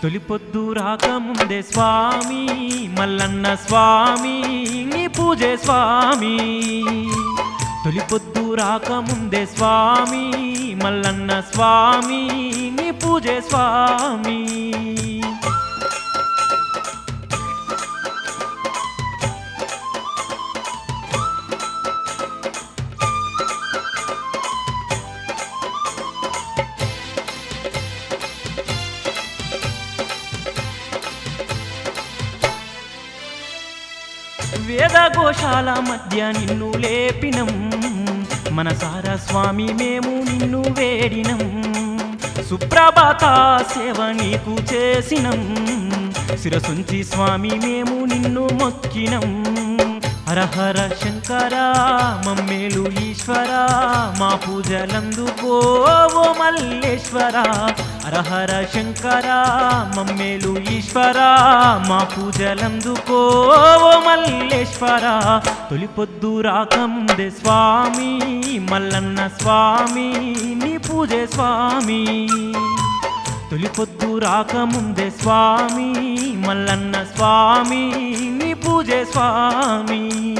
తొలిపొద్దు రాకముందే స్వామి మల్లన్న స్వామి నీ పూజే స్వామి తొలిపొద్దు రాకముందే స్వామి మల్లన్న స్వామి నీ పూజే స్వామి వేదఘోషాల మధ్య నిన్ను లేపినం మనసార స్వామి మేము నిన్ను వేడినం సుప్రభాత సేవ నీకు చేసినం శిరసుంచి స్వామి మేము నిన్ను మొక్కినం హరహర శంకర మమ్మేలు ఈశ్వర మా పూజలందుకో ఓ మల్లేశ్వర హరహర శంకర మమ్మేలు ఈశ్వర మా పూజలందుకో ఓ మల్లేశ్వర తొలిపొద్దు రాకముందే స్వామి మల్లన్న స్వామి నీ పూజే స్వామి తొలిపొద్దు రాకముందే స్వామి మల్లన్న స్వామి నీ పూజే స్వామి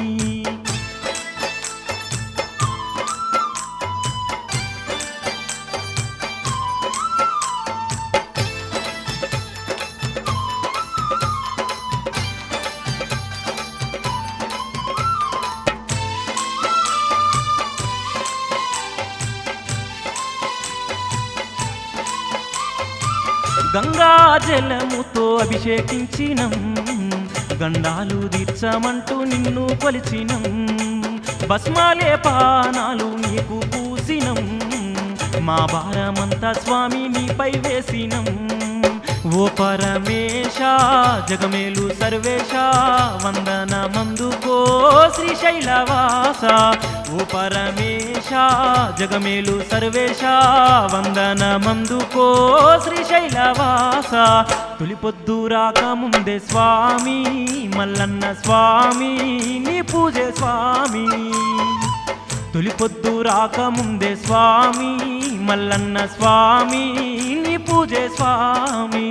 గంగా జలముతో అభిషేకించినం గండాలు తీర్చమంటూ నిన్ను కొలిచినం భస్మాలే పానాలు నీకు పూసినం మా భారమంతా స్వామి నీపై వేసినం ఓ పరమేశ జగమేలు సర్వేశ వందన మందుకో శ్రీశైలవాస ఓ పరమేశ జగమేలు సర్వేశ వందన మందుకో శ్రీశైలవాస తొలిపొద్దు రాకముందే స్వామి మల్లన్న స్వామి నీ పూజే స్వామి తొలిపొద్దు రాకముందే స్వామి మల్లన్న స్వామి నీ పూజే స్వామి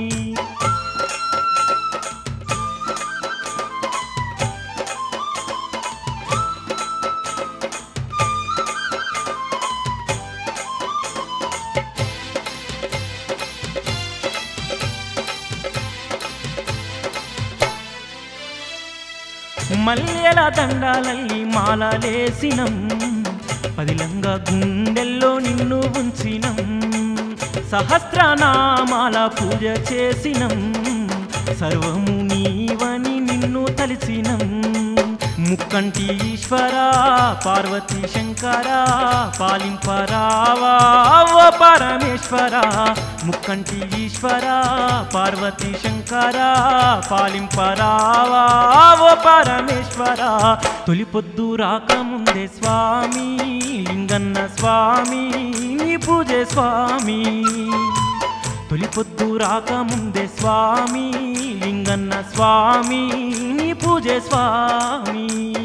మల్లెల దండాలల్లి మాలలేసినం పదిలంగా గుండెల్లో నిన్ను ఉంచినం సహస్రనామాల పూజ చేసినం సర్వము నీవని నిన్ను తలిచినం ముక్కంటి ఈశ్వర పార్వతీ శంకర పాలింపరావా ఓ పరమేశ్వర ముక్కంటి ఈశ్వర పార్వతీ శంకర పాలింపరావా ఓ పరమేశ్వర తొలిపొద్దు రాకముందే స్వామి లింగన్న స్వామి నీ పూజే స్వామి తొలిపొద్దు రాకముందే స్వామి లింగన్న స్వామి నీ పూజే స్వామి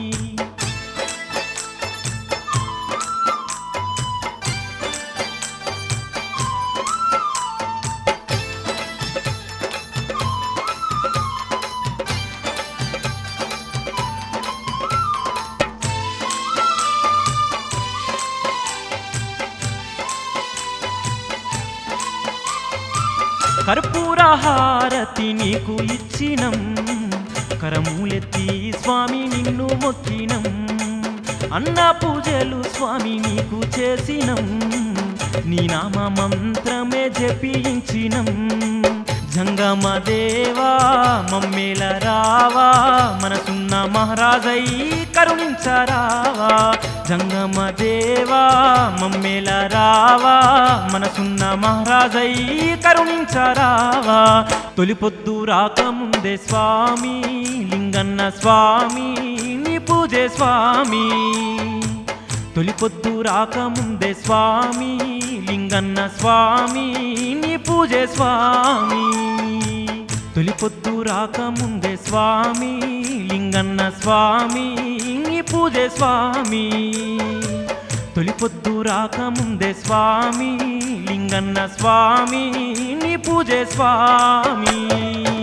కర్పూర హారతి నీకు ఇచ్చినం కరములెత్తి స్వామి నిన్ను మొక్కినం అన్న పూజలు స్వామి నీకు చేసినం నీ నామ మంత్రమే జపించినం జంగమ దేవా మమ్మేల రావా మనసున్న మహారాజై కరుణించరావా జంగమ దేవా మమ్మేల రావా మనసున్న మహారాజై కరుణించరావా తొలిపొద్దు రాకముందే స్వామి లింగన్న స్వామి నీ పూజే స్వామి తొలిపొద్దు రాకముందే స్వామి లింగన్న స్వామి నీ పూజే స్వామి తొలిపొద్దు రాకముందే స్వామి లింగన్న స్వామి నీ పూజే స్వామి తొలిపొద్దు రాకముందే స్వామి లింగన్న స్వామి నీ పూజే స్వామి